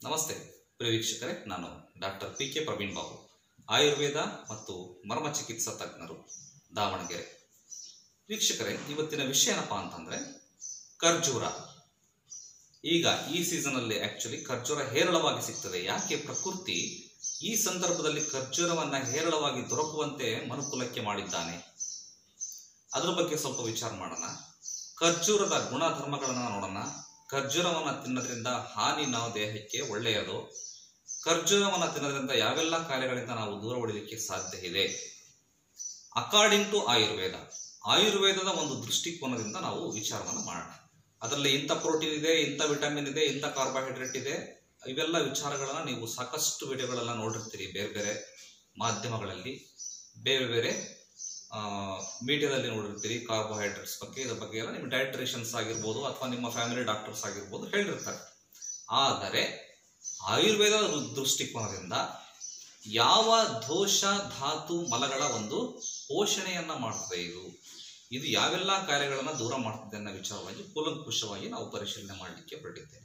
ನಮಸ್ತೆ ಪ್ರಿಯ ವೀಕ್ಷಕರೇ ನಾನು doctor P K Praveen Babu ಆಯುರ್ವೇದ ಮತ್ತು ಮರ್ಮ ಚಿಕಿತ್ಸಾ ತಜ್ಞರು ದಾವಣಗೆರೆ ವೀಕ್ಷಕರೇ ಇವತ್ತಿನ ವಿಷಯ ಏನಪ್ಪಾ ಅಂತಂದ್ರೆ ಖರ್ಜೂರ ಈಗ ಈ ಸೀಸನಲ್ಲಿ ಆಕ್ಚುಲಿ ಖರ್ಜೂರ ಹೇರಳವಾಗಿ ಸಿಗ್ತದೆ ಯಾಕೆ ಪ್ರಕೃತಿ ಈ ಸಂದರ್ಭದಲ್ಲಿ ಖರ್ಜೂರವನ್ನ ಹೇರಳವಾಗಿ ದೊರಕುವಂತೆ ಮನುಕುಲಕ್ಕೆ ಮಾಡಿದ್ದಾನೆ ಅದರ ಬಗ್ಗೆ ಸ್ವಲ್ಪ ವಿಚಾರ ಮಾಡೋಣ ಖರ್ಜೂರದ ಗುಣಧರ್ಮಗಳನ್ನ ನೋಡೋಣ ಖರ್ಜೂರವನ್ನ ತಿನ್ನೋದ್ರಿಂದ ಹಾನಿ ನಾವು ದೇಹಕ್ಕೆ ಒಳ್ಳೆಯದು ಖರ್ಜೂರವನ್ನ ತಿನ್ನೋದ್ರಿಂದ ಯಾವೆಲ್ಲ ಕಾರ್ಯಗಳಿಂದ ನಾವು ದೂರ ಉಳಿಲಿಕ್ಕೆ ಸಾಧ್ಯ ಇದೆ ಅಕಾರ್ಡಿಂಗ್ ಟು ಆಯುರ್ವೇದ ಆಯುರ್ವೇದದ ಒಂದು ದೃಷ್ಟಿಕೋನದಿಂದ ನಾವು ವಿಚಾರವನ್ನು ಮಾಡೋಣ ಅದರಲ್ಲಿ ಇಂಥ ಪ್ರೋಟೀನ್ ಇದೆ ಇಂಥ ವಿಟಮಿನ್ ಇದೆ ಇಂಥ ಕಾರ್ಬೋಹೈಡ್ರೇಟ್ ಇದೆ ಇವೆಲ್ಲ ವಿಚಾರಗಳನ್ನ ನೀವು ಸಾಕಷ್ಟು ವಿಡಿಯೋಗಳೆಲ್ಲ ನೋಡಿರ್ತೀರಿ ಬೇರೆ ಬೇರೆ ಮಾಧ್ಯಮಗಳಲ್ಲಿ ಬೇರೆ ಬೇರೆ ಮೀಡಿಯಾದಲ್ಲಿ ನೋಡಿರ್ತೀರಿ ಕಾರ್ಬೋಹೈಡ್ರೇಟ್ಸ್ ಬಗ್ಗೆ ಇದ್ರ ಬಗ್ಗೆ ಎಲ್ಲ ನಿಮ್ಮ ಡಯಟ್ರಿಷನ್ಸ್ ಆಗಿರ್ಬೋದು ಅಥವಾ ನಿಮ್ಮ ಫ್ಯಾಮಿಲಿ ಡಾಕ್ಟರ್ಸ್ ಆಗಿರ್ಬೋದು ಹೇಳಿರ್ತಾರೆ ಆದರೆ ಆಯುರ್ವೇದ ದೃಷ್ಟಿಕೋನದಿಂದ ಯಾವ ದೋಷ ಧಾತು ಮಲಗಳ ಒಂದು ಪೋಷಣೆಯನ್ನ ಮಾಡ್ತದೆ ಇದು ಇದು ಯಾವೆಲ್ಲ ಕಾರ್ಯಗಳನ್ನ ದೂರ ಮಾಡ್ತದೆ ಅನ್ನೋ ವಿಚಾರವಾಗಿ ಕೂಲಂಕುಷವಾಗಿ ನಾವು ಪರಿಶೀಲನೆ ಮಾಡಲಿಕ್ಕೆ ಹೊರಟಿದ್ದೇವೆ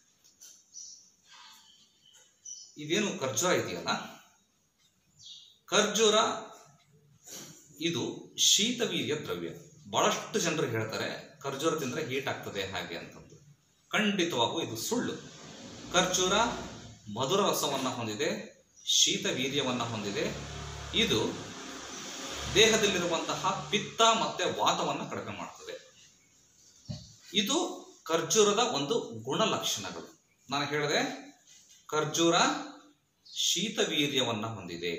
ಇದೇನು ಖರ್ಜೂರ ಇದೆಯಲ್ಲ ಖರ್ಜೂರ ಇದು ಶೀತವೀರ್ಯ ದ್ರವ್ಯ ಬಹಳಷ್ಟು ಜನರು ಹೇಳ್ತಾರೆ ಖರ್ಜೂರ ತಿಂದ್ರೆ ಹೀಟ್ ಆಗ್ತದೆ ಹಾಗೆ ಅಂತಂದು ಖಂಡಿತವಾಗೂ ಇದು ಸುಳ್ಳು ಖರ್ಜೂರ ಮಧುರ ರಸವನ್ನ ಹೊಂದಿದೆ ಶೀತ ವೀರ್ಯವನ್ನ ಹೊಂದಿದೆ ಇದು ದೇಹದಲ್ಲಿರುವಂತಹ ಪಿತ್ತ ಮತ್ತೆ ವಾತವನ್ನ ಕಡಿಮೆ ಮಾಡ್ತದೆ ಇದು ಖರ್ಜೂರದ ಒಂದು ಗುಣಲಕ್ಷಣಗಳು ನಾನು ಹೇಳಿದೆ ಖರ್ಜೂರ ಶೀತವೀರ್ಯವನ್ನ ಹೊಂದಿದೆ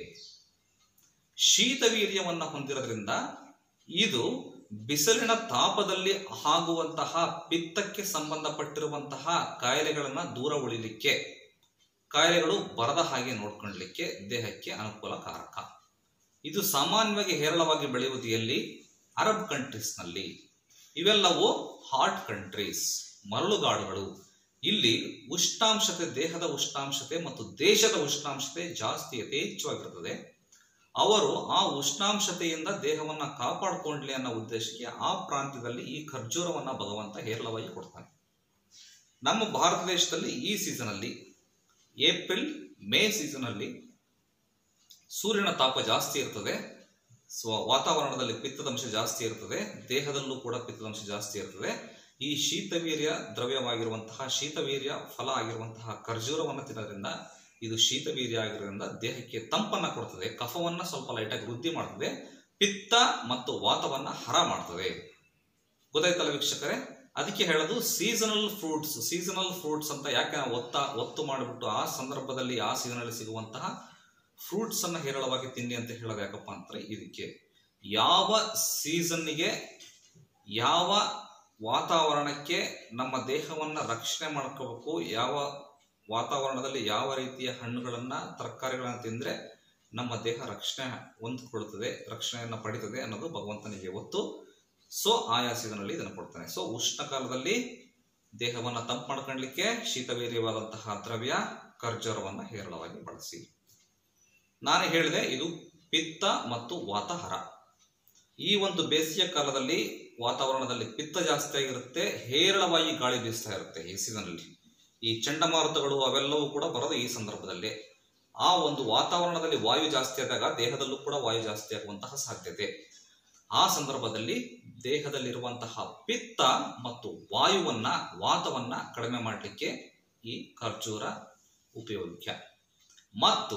ಶೀತವೀರ್ಯವನ್ನ ಹೊಂದಿರೋದ್ರಿಂದ ಇದು ಬಿಸಿಲಿನ ತಾಪದಲ್ಲಿ ಆಗುವಂತಹ ಪಿತ್ತಕ್ಕೆ ಸಂಬಂಧಪಟ್ಟಿರುವಂತಹ ಕಾಯಿಲೆಗಳನ್ನ ದೂರ ಉಳಿಲಿಕ್ಕೆ ಕಾಯಿಲೆಗಳು ಬರದ ಹಾಗೆ ನೋಡ್ಕೊಳ್ಳಲಿಕ್ಕೆ ದೇಹಕ್ಕೆ ಅನುಕೂಲಕಾರಕ ಇದು ಸಾಮಾನ್ಯವಾಗಿ ಹೇರಳವಾಗಿ ಬೆಳೆಯುವುದು ಎಲ್ಲಿ ಅರಬ್ ಕಂಟ್ರೀಸ್ನಲ್ಲಿ ಇವೆಲ್ಲವೂ ಹಾಟ್ ಕಂಟ್ರೀಸ್ ಮರಳುಗಾಡುಗಳು ಇಲ್ಲಿ ಉಷ್ಣಾಂಶತೆ ದೇಹದ ಉಷ್ಣಾಂಶತೆ ಮತ್ತು ದೇಶದ ಉಷ್ಣಾಂಶತೆ ಜಾಸ್ತಿ ಯಥೇಚ್ಛವಾಗಿರುತ್ತದೆ ಅವರು ಆ ಉಷ್ಣಾಂಶತೆಯಿಂದ ದೇಹವನ್ನ ಕಾಪಾಡಿಕೊಂಡ್ಲಿ ಅನ್ನೋ ಉದ್ದೇಶಕ್ಕೆ ಆ ಪ್ರಾಂತ್ಯದಲ್ಲಿ ಈ ಖರ್ಜೂರವನ್ನ ಭಗವಂತ ಹೇರಳವಾಗಿ ಕೊಡ್ತಾನೆ ನಮ್ಮ ಭಾರತ ದೇಶದಲ್ಲಿ ಈ ಸೀಸನ್ ಅಲ್ಲಿ ಏಪ್ರಿಲ್ ಮೇ ಸೀಸನ್ ಅಲ್ಲಿ ಸೂರ್ಯನ ತಾಪ ಜಾಸ್ತಿ ಇರ್ತದೆ ಸ್ವ ವಾತಾವರಣದಲ್ಲಿ ಪಿತ್ತದಂಶ ಜಾಸ್ತಿ ಇರ್ತದೆ ದೇಹದಲ್ಲೂ ಕೂಡ ಪಿತ್ತದಂಶ ಜಾಸ್ತಿ ಇರ್ತದೆ ಈ ಶೀತವೀರ್ಯ ದ್ರವ್ಯವಾಗಿರುವಂತಹ ಶೀತವೀರ್ಯ ಫಲ ಆಗಿರುವಂತಹ ಖರ್ಜೂರವನ್ನು ತಿನ್ನೋದ್ರಿಂದ ಇದು ಶೀತವೀರ್ಯ ಆಗಿರೋದ್ರಿಂದ ದೇಹಕ್ಕೆ ತಂಪನ್ನ ಕೊಡ್ತದೆ ಕಫವನ್ನ ಸ್ವಲ್ಪ ಲೈಟಾಗಿ ವೃದ್ಧಿ ಮಾಡ್ತದೆ ಪಿತ್ತ ಮತ್ತು ವಾತವನ್ನ ಹರ ಮಾಡ್ತದೆ ಗೊತ್ತಾಯ್ತಲ್ಲ ವೀಕ್ಷಕರೇ ಅದಕ್ಕೆ ಹೇಳೋದು ಸೀಸನಲ್ ಫ್ರೂಟ್ಸ್ ಸೀಸನಲ್ ಫ್ರೂಟ್ಸ್ ಅಂತ ಯಾಕೆ ನಾವು ಒತ್ತ ಒತ್ತು ಮಾಡಿಬಿಟ್ಟು ಆ ಸಂದರ್ಭದಲ್ಲಿ ಆ ಸೀಸನಲ್ಲಿ ಸಿಗುವಂತಹ ಫ್ರೂಟ್ಸ್ ಅನ್ನ ಹೇರಳವಾಗಿ ತಿನ್ನಿ ಅಂತ ಹೇಳೋದು ಯಾಕಪ್ಪ ಅಂದ್ರೆ ಇದಕ್ಕೆ ಯಾವ ಸೀಸನ್ನಿಗೆ ಯಾವ ವಾತಾವರಣಕ್ಕೆ ನಮ್ಮ ದೇಹವನ್ನ ರಕ್ಷಣೆ ಮಾಡ್ಕೋಬೇಕು ಯಾವ ವಾತಾವರಣದಲ್ಲಿ ಯಾವ ರೀತಿಯ ಹಣ್ಣುಗಳನ್ನ ತರಕಾರಿಗಳನ್ನ ತಿಂದ್ರೆ ನಮ್ಮ ದೇಹ ರಕ್ಷಣೆ ಹೊಂದ್ಕೊಳ್ತದೆ ರಕ್ಷಣೆಯನ್ನ ಪಡಿತದೆ ಅನ್ನೋದು ಭಗವಂತನಿಗೆ ಒತ್ತು ಸೊ ಆಯಾ ಸೀಸನಲ್ಲಿ ಇದನ್ನು ಕೊಡ್ತಾನೆ ಸೊ ಉಷ್ಣ ಕಾಲದಲ್ಲಿ ದೇಹವನ್ನ ತಂಪು ಮಾಡ್ಕೊಳ್ಳಿಕ್ಕೆ ಶೀತವೀರ್ಯವಾದಂತಹ ದ್ರವ್ಯ ಖರ್ಜೂರವನ್ನ ಹೇರಳವಾಗಿ ಬಳಸಿ ನಾನು ಹೇಳಿದೆ ಇದು ಪಿತ್ತ ಮತ್ತು ವಾತಹರ ಈ ಒಂದು ಬೇಸಿಗೆ ಕಾಲದಲ್ಲಿ ವಾತಾವರಣದಲ್ಲಿ ಪಿತ್ತ ಜಾಸ್ತಿ ಆಗಿರುತ್ತೆ ಹೇರಳವಾಗಿ ಗಾಳಿ ಬೀಸ್ತಾ ಇರುತ್ತೆ ಈ ಸೀಸನಲ್ಲಿ ಈ ಚಂಡಮಾರುತಗಳು ಅವೆಲ್ಲವೂ ಕೂಡ ಬರೋದು ಈ ಸಂದರ್ಭದಲ್ಲಿ ಆ ಒಂದು ವಾತಾವರಣದಲ್ಲಿ ವಾಯು ಜಾಸ್ತಿ ಆದಾಗ ದೇಹದಲ್ಲೂ ಕೂಡ ವಾಯು ಜಾಸ್ತಿ ಆಗುವಂತಹ ಸಾಧ್ಯತೆ ಆ ಸಂದರ್ಭದಲ್ಲಿ ದೇಹದಲ್ಲಿರುವಂತಹ ಪಿತ್ತ ಮತ್ತು ವಾಯುವನ್ನ ವಾತವನ್ನ ಕಡಿಮೆ ಮಾಡಲಿಕ್ಕೆ ಈ ಖರ್ಜೂರ ಉಪಯೋಗ್ಯ ಮತ್ತು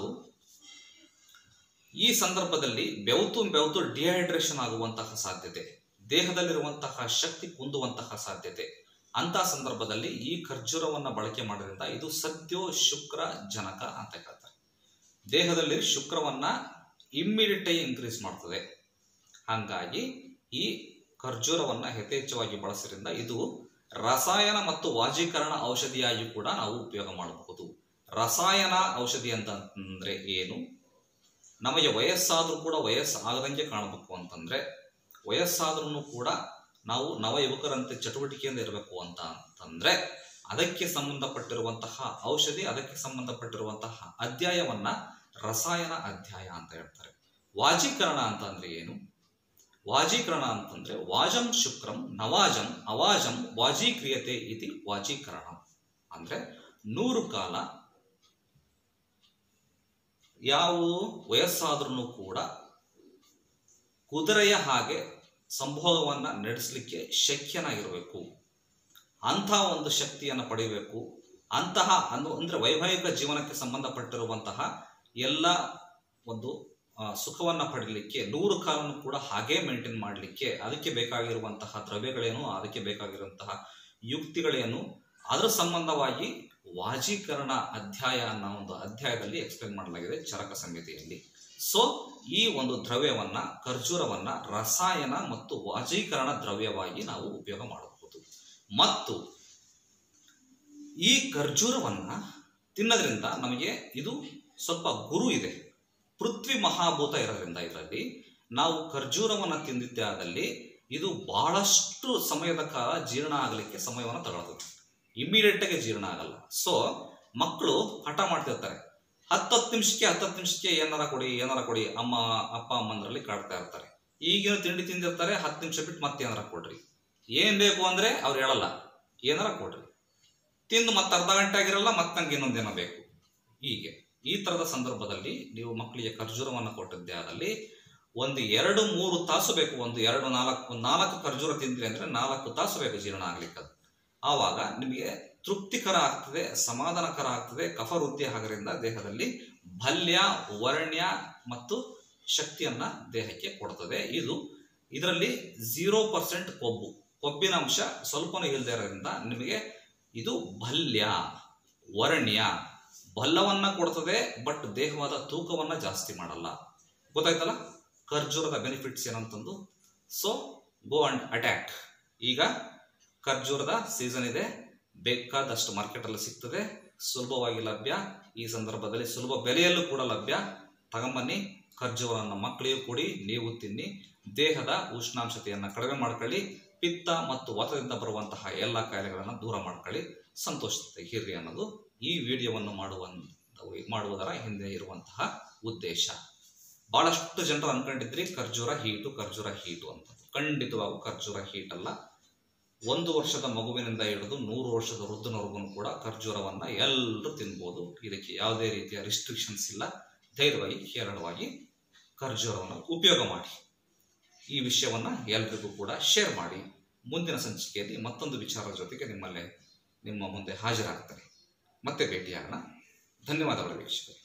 ಈ ಸಂದರ್ಭದಲ್ಲಿ ಬೆವತು ಬೆವತು ಡಿಹೈಡ್ರೇಷನ್ ಆಗುವಂತಹ ಸಾಧ್ಯತೆ ದೇಹದಲ್ಲಿರುವಂತಹ ಶಕ್ತಿ ಕುಂದುವಂತಹ ಸಾಧ್ಯತೆ ಅಂತ ಸಂದರ್ಭದಲ್ಲಿ ಈ ಖರ್ಜೂರವನ್ನ ಬಳಕೆ ಮಾಡೋದ್ರಿಂದ ಇದು ಸದ್ಯೋ ಶುಕ್ರ ಜನಕ ಅಂತ ಹೇಳ್ತಾರೆ ದೇಹದಲ್ಲಿ ಶುಕ್ರವನ್ನ ಇಮ್ಮಿಡಿಯೇಟ್ ಆಗಿ ಇನ್ಕ್ರೀಸ್ ಮಾಡ್ತದೆ ಹಾಗಾಗಿ ಈ ಖರ್ಜೂರವನ್ನ ಯಥೇಚ್ಛವಾಗಿ ಬಳಸೋದ್ರಿಂದ ಇದು ರಸಾಯನ ಮತ್ತು ವಾಜೀಕರಣ ಔಷಧಿಯಾಗಿ ಕೂಡ ನಾವು ಉಪಯೋಗ ಮಾಡಬಹುದು ರಸಾಯನ ಔಷಧಿ ಅಂತ ಅಂದ್ರೆ ಏನು ನಮಗೆ ವಯಸ್ಸಾದ್ರೂ ಕೂಡ ವಯಸ್ಸು ಆಗದಂಗೆ ಕಾಣಬೇಕು ಅಂತಂದ್ರೆ ವಯಸ್ಸಾದ್ರೂ ಕೂಡ ನಾವು ನವ ಯುವಕರಂತೆ ಚಟುವಟಿಕೆಯಿಂದ ಇರಬೇಕು ಅಂತ ಅಂತಂದ್ರೆ ಅದಕ್ಕೆ ಸಂಬಂಧಪಟ್ಟಿರುವಂತಹ ಔಷಧಿ ಅದಕ್ಕೆ ಸಂಬಂಧಪಟ್ಟಿರುವಂತಹ ಅಧ್ಯಾಯವನ್ನ ರಸಾಯನ ಅಧ್ಯಾಯ ಅಂತ ಹೇಳ್ತಾರೆ ವಾಜೀಕರಣ ಅಂತ ಅಂದ್ರೆ ಏನು ವಾಜೀಕರಣ ಅಂತಂದ್ರೆ ವಾಜಂ ಶುಕ್ರಂ ನವಾಜಂ ಅವಾಜಂ ವಾಜೀಕ್ರಿಯತೆ ಇತಿ ವಾಜೀಕರಣ ಅಂದ್ರೆ ನೂರು ಕಾಲ ಯಾವ ವಯಸ್ಸಾದ್ರೂ ಕೂಡ ಕುದುರೆಯ ಹಾಗೆ ಸಂಭೋಗವನ್ನು ನಡೆಸಲಿಕ್ಕೆ ಶಕ್ಯನಾಗಿರಬೇಕು ಅಂತಹ ಒಂದು ಶಕ್ತಿಯನ್ನು ಪಡೆಯಬೇಕು ಅಂತಹ ಅನ್ನು ಅಂದರೆ ವೈವಾಹಿಕ ಜೀವನಕ್ಕೆ ಸಂಬಂಧಪಟ್ಟಿರುವಂತಹ ಎಲ್ಲ ಒಂದು ಆ, ಸುಖವನ್ನ ಪಡೀಲಿಕ್ಕೆ ನೂರು ಕಾಲನ್ನು ಕೂಡ ಹಾಗೇ ಮೇಂಟೈನ್ ಮಾಡಲಿಕ್ಕೆ ಅದಕ್ಕೆ ಬೇಕಾಗಿರುವಂತಹ ದ್ರವ್ಯಗಳೇನು ಅದಕ್ಕೆ ಬೇಕಾಗಿರುವಂತಹ ಯುಕ್ತಿಗಳೇನು ಅದರ ಸಂಬಂಧವಾಗಿ ವಾಜೀಕರಣ ಅಧ್ಯಾಯ ಅನ್ನೋ ಒಂದು ಅಧ್ಯಾಯದಲ್ಲಿ ಎಕ್ಸ್ಪ್ಲೇನ್ ಮಾಡಲಾಗಿದೆ ಚರಕ ಸಂಹಿತೆಯಲ್ಲಿ ಸೊ ಈ ಒಂದು ದ್ರವ್ಯವನ್ನ ಖರ್ಜೂರವನ್ನ ರಸಾಯನ ಮತ್ತು ವಾಜೀಕರಣ ದ್ರವ್ಯವಾಗಿ ನಾವು ಉಪಯೋಗ ಮಾಡಬಹುದು ಮತ್ತು ಈ ಖರ್ಜೂರವನ್ನ ತಿನ್ನೋದ್ರಿಂದ ನಮಗೆ ಇದು ಸ್ವಲ್ಪ ಗುರು ಇದೆ ಪೃಥ್ವಿ ಮಹಾಭೂತ ಇರೋದ್ರಿಂದ ಇದರಲ್ಲಿ ನಾವು ಖರ್ಜೂರವನ್ನು ತಿಂದಿದ್ದೇ ಆದಲ್ಲಿ ಇದು ಬಹಳಷ್ಟು ಸಮಯದ ಕಾಲ ಜೀರ್ಣ ಆಗಲಿಕ್ಕೆ ಸಮಯವನ್ನು ತಗೊಳ್ತದೆ ಇಮಿಡಿಯೇಟ್ ಆಗಿ ಜೀರ್ಣ ಆಗಲ್ಲ ಸೊ ಮಕ್ಕಳು ಹಠ ಮಾಡ್ತಿರ್ತಾರೆ ಹತ್ತತ್ತು ನಿಮಿಷಕ್ಕೆ ಹತ್ತತ್ತು ನಿಮಿಷಕ್ಕೆ ಏನಾರ ಕೊಡಿ ಏನಾರ ಕೊಡಿ ಅಮ್ಮ ಅಪ್ಪ ಅಮ್ಮಂದ್ರಲ್ಲಿ ಕಾಡ್ತಾ ಇರ್ತಾರೆ ಈಗಿನ ತಿಂಡಿ ತಿಂದಿರ್ತಾರೆ ಹತ್ತು ನಿಮಿಷ ಬಿಟ್ಟು ಮತ್ತೆ ಏನಾರ ಕೊಡ್ರಿ ಏನ್ ಬೇಕು ಅಂದ್ರೆ ಅವ್ರು ಹೇಳಲ್ಲ ಏನಾರ ಕೊಡ್ರಿ ತಿಂದು ಮತ್ತೆ ಅರ್ಧ ಗಂಟೆ ಆಗಿರಲ್ಲ ಮತ್ತೆ ನಂಗೆ ಇನ್ನೊಂದೇನೋ ಬೇಕು ಹೀಗೆ ಈ ತರದ ಸಂದರ್ಭದಲ್ಲಿ ನೀವು ಮಕ್ಕಳಿಗೆ ಖರ್ಜೂರವನ್ನು ಕೊಟ್ಟಿದ್ದೆ ಆದಲ್ಲಿ ಒಂದು ಎರಡು ಮೂರು ತಾಸು ಬೇಕು ಒಂದು ಎರಡು ನಾಲ್ಕು ಒಂದು ನಾಲ್ಕು ಖರ್ಜೂರ ತಿಂದ್ರಿ ಅಂದ್ರೆ ನಾಲ್ಕು ತಾಸು ಬೇಕು ಜೀರ್ಣ ಆಗ್ಲಿಕ್ಕೆ ಅದು ಆವಾಗ ನಿಮಗೆ ತೃಪ್ತಿಕರ ಆಗ್ತದೆ ಸಮಾಧಾನಕರ ಆಗ್ತದೆ ಕಫ ವೃದ್ಧಿ ಆಗೋದ್ರಿಂದ ದೇಹದಲ್ಲಿ ಬಲ್ಯ ವರ್ಣ್ಯ ಮತ್ತು ಶಕ್ತಿಯನ್ನ ದೇಹಕ್ಕೆ ಕೊಡ್ತದೆ ಇದು ಇದರಲ್ಲಿ ಝೀರೋ ಪರ್ಸೆಂಟ್ ಕೊಬ್ಬು ಕೊಬ್ಬಿನ ಅಂಶ ಸ್ವಲ್ಪನೂ ಇಲ್ಲದೆ ಇರೋದ್ರಿಂದ ನಿಮಗೆ ಇದು ಬಲ್ಯ ವರ್ಣ್ಯ ಬಲ್ಲವನ್ನ ಕೊಡ್ತದೆ ಬಟ್ ದೇಹವಾದ ತೂಕವನ್ನ ಜಾಸ್ತಿ ಮಾಡಲ್ಲ ಗೊತ್ತಾಯ್ತಲ್ಲ ಖರ್ಜೂರದ ಬೆನಿಫಿಟ್ಸ್ ಏನಂತಂದು ಸೊ ಗೋ ಅಂಡ್ ಅಟ್ಯಾಕ್ ಈಗ ಖರ್ಜೂರದ ಸೀಸನ್ ಇದೆ ಬೇಕಾದಷ್ಟು ಮಾರ್ಕೆಟಲ್ಲಿ ಸಿಗ್ತದೆ ಸುಲಭವಾಗಿ ಲಭ್ಯ ಈ ಸಂದರ್ಭದಲ್ಲಿ ಸುಲಭ ಬೆಲೆಯಲ್ಲೂ ಕೂಡ ಲಭ್ಯ ತಗೊಂಬನ್ನಿ ಖರ್ಜೂರವನ್ನು ಮಕ್ಕಳಿಗೂ ಕೊಡಿ ನೀವು ತಿನ್ನಿ ದೇಹದ ಉಷ್ಣಾಂಶತೆಯನ್ನು ಕಡಿಮೆ ಮಾಡ್ಕೊಳ್ಳಿ ಪಿತ್ತ ಮತ್ತು ವಾತದಿಂದ ಬರುವಂತಹ ಎಲ್ಲ ಕಾಯಿಲೆಗಳನ್ನು ದೂರ ಮಾಡ್ಕೊಳ್ಳಿ ಸಂತೋಷತೆ ಇರ್ರಿ ಅನ್ನೋದು ಈ ವಿಡಿಯೋವನ್ನು ಮಾಡುವ ಮಾಡುವುದರ ಹಿಂದೆ ಇರುವಂತಹ ಉದ್ದೇಶ ಬಹಳಷ್ಟು ಜನರು ಅನ್ಕೊಂಡಿದ್ರಿ ಖರ್ಜೂರ ಹೀಟು ಖರ್ಜೂರ ಹೀಟು ಅಂತ ಖಂಡಿತವಾಗೂ ಖರ್ಜೂರ ಹೀಟ್ ಅಲ್ಲ ಒಂದು ವರ್ಷದ ಮಗುವಿನಿಂದ ಹಿಡಿದು ನೂರು ವರ್ಷದ ವೃದ್ಧನವರೆಗೂ ಕೂಡ ಖರ್ಜೂರವನ್ನ ಎಲ್ಲರೂ ತಿನ್ಬೋದು ಇದಕ್ಕೆ ಯಾವುದೇ ರೀತಿಯ ರಿಸ್ಟ್ರಿಕ್ಷನ್ಸ್ ಇಲ್ಲ ಧೈರ್ಯವಾಗಿ ಹೇರಳವಾಗಿ ಖರ್ಜೂರವನ್ನು ಉಪಯೋಗ ಮಾಡಿ ಈ ವಿಷಯವನ್ನ ಎಲ್ರಿಗೂ ಕೂಡ ಶೇರ್ ಮಾಡಿ ಮುಂದಿನ ಸಂಚಿಕೆಯಲ್ಲಿ ಮತ್ತೊಂದು ವಿಚಾರದ ಜೊತೆಗೆ ನಿಮ್ಮಲ್ಲೇ ನಿಮ್ಮ ಮುಂದೆ ಹಾಜರಾಗ್ತಾರೆ ಮತ್ತೆ ಭೇಟಿಯಾಗೋಣ ಧನ್ಯವಾದಗಳು ವೀಕ್ಷಕರೇ